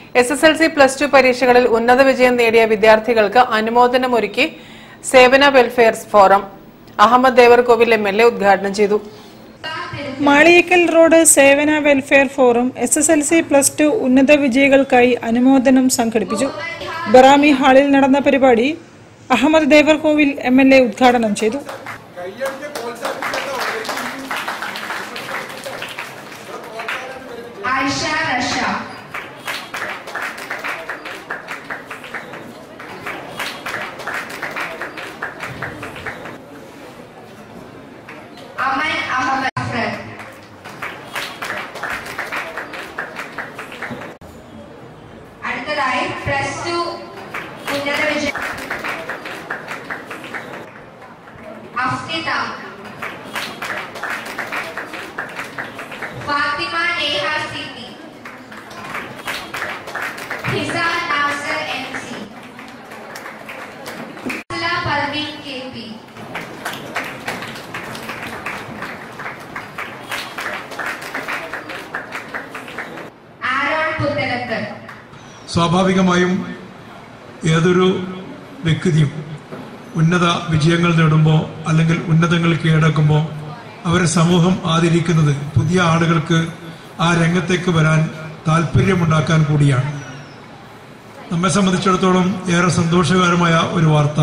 S S L C plus two പരീക്ഷകളിൽ ഉന്നത വിജയം നേടിയ വിദ്യാർത്ഥികൾക്ക് അനുമോദനമൊരുക്കി Sevana welfare forum Ahamed Devarkovil M L A ഉദ്ഘാടനം ചെയ്തു Maliyekkal road Sevana welfare forum S S L C plus two ഉന്നത വിജയികൾക്കായി അനുമോദനം സംഘടിപ്പിച്ചു ബറാമി ഹാളിൽ നടന്ന പരിപാടി Ahamed Devarkovil M L A ഉദ്ഘാടനം ചെയ്തു ആയിഷ റഷ അമൻ അഹമ്മദ് അഫ്രൻ അടുത്തതായി പ്ലസ് ടു ഉന്നത വിജയ Afthitha Fathima Neha Siddi Hisan Nasar M C Parveen K P Aaron Puthalath സ്വാഭാവികമായും ഏതൊരു വ്യക്തിയും ഉന്നത വിജയങ്ങൾ നേടുമ്പോൾ അല്ലെങ്കിൽ ഉന്നതങ്ങൾ കീഴടക്കുമ്പോൾ അവരെ സമൂഹം ആദരിക്കുന്നത് പുതിയ ആളുകൾക്ക് ആ രംഗത്തേക്ക് വരാൻ താല്പര്യമുണ്ടാക്കാൻ കൂടിയാണ് നമ്മെ സംബന്ധിച്ചിടത്തോളം ഏറെ സന്തോഷകരമായ ഒരു വാർത്ത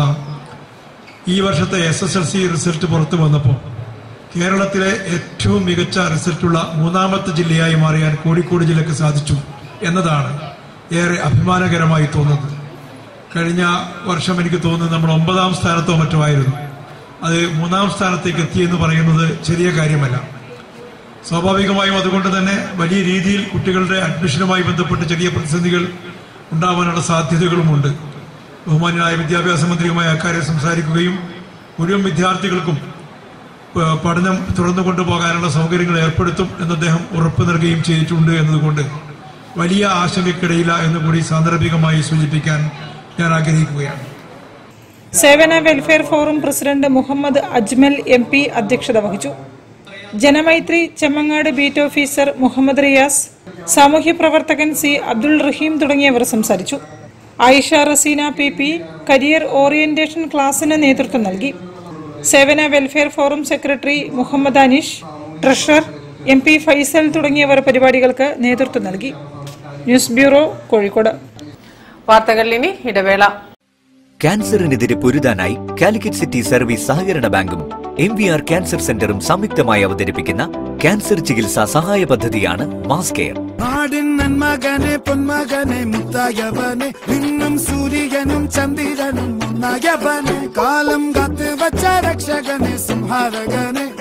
ഈ വർഷത്തെ S S L C result പുറത്തു വന്നപ്പോൾ കേരളത്തിലെ ഏറ്റവും മികച്ച റിസൾട്ടുള്ള മൂന്നാമത്തെ ജില്ലയായി മാറിയാൻ കോഴിക്കോട് ജില്ലയ്ക്ക് സാധിച്ചു എന്നതാണ് ഏറെ അഭിമാനകരമായി തോന്നുന്നത് കഴിഞ്ഞ വർഷം എനിക്ക് തോന്നുന്നത് നമ്മൾ ഒമ്പതാം സ്ഥാനത്തോ മറ്റോ ആയിരുന്നു അത് മൂന്നാം സ്ഥാനത്തേക്ക് എത്തിയെന്ന് പറയുന്നത് ചെറിയ കാര്യമല്ല സ്വാഭാവികമായും അതുകൊണ്ട് തന്നെ വലിയ രീതിയിൽ കുട്ടികളുടെ അഡ്മിഷനുമായി ബന്ധപ്പെട്ട് ചെറിയ പ്രതിസന്ധികൾ ഉണ്ടാവാനുള്ള സാധ്യതകളുമുണ്ട് ബഹുമാന്യനായ വിദ്യാഭ്യാസ മന്ത്രിയുമായി അക്കാര്യം സംസാരിക്കുകയും മുഴുവൻ വിദ്യാർത്ഥികൾക്കും ഏഹ്, പഠനം തുറന്നു കൊണ്ടുപോകാനുള്ള സൗകര്യങ്ങൾ ഏർപ്പെടുത്തും എന്ന് അദ്ദേഹം ഉറപ്പ് നൽകുകയും ചെയ്തിട്ടുണ്ട് എന്നതുകൊണ്ട് വലിയ ആശങ്കയ്ക്കിടയില്ല എന്ന് കൂടി സാന്ദർഭികമായി സൂചിപ്പിക്കാൻ ഞാൻ ആഗ്രഹിക്കുകയാണ് Sevana welfare forum president Muhammad Ajmal M P അധ്യക്ഷത വഹിച്ചു ജനമൈത്രി ചെമ്മങ്ങാട് ബീറ്റ് ഓഫീസർ മുഹമ്മദ് റിയാസ് സാമൂഹ്യ പ്രവർത്തകൻ സി അബ്ദുൾ റഹീം തുടങ്ങിയവർ സംസാരിച്ചു Ayisha Raseena P P career orientation ക്ലാസിന് നേതൃത്വം നൽകി Sevana welfare forum secretary Muhammad Aneesh treasurer M P Faisal തുടങ്ങിയവർ പരിപാടികൾക്ക് നേതൃത്വം നൽകി ന്യൂസ് ബ്യൂറോ കോഴിക്കോട് വാർത്തകളിൽ ഇനി ഇടവേള ക്യാൻസറിനെതിരെ പൊരുതാനായി കാലിക്കറ്റ് സിറ്റി സർവീസ് സഹകരണ ബാങ്കും എം വി ആർ ക്യാൻസർ സെന്ററും സംയുക്തമായി അവതരിപ്പിക്കുന്ന ക്യാൻസർ ചികിത്സാ സഹായ പദ്ധതിയാണ് മാസ് കെയർ നാടിൻ നന്മകനെ പൊന്മകനെ മുത്തായവനെ നിന്നും സൂര്യനും ചന്ദ്രനും ഒന്നായവനെ കാലം കാത്ത് വച്ച രക്ഷകനെ സംഹാരകനെ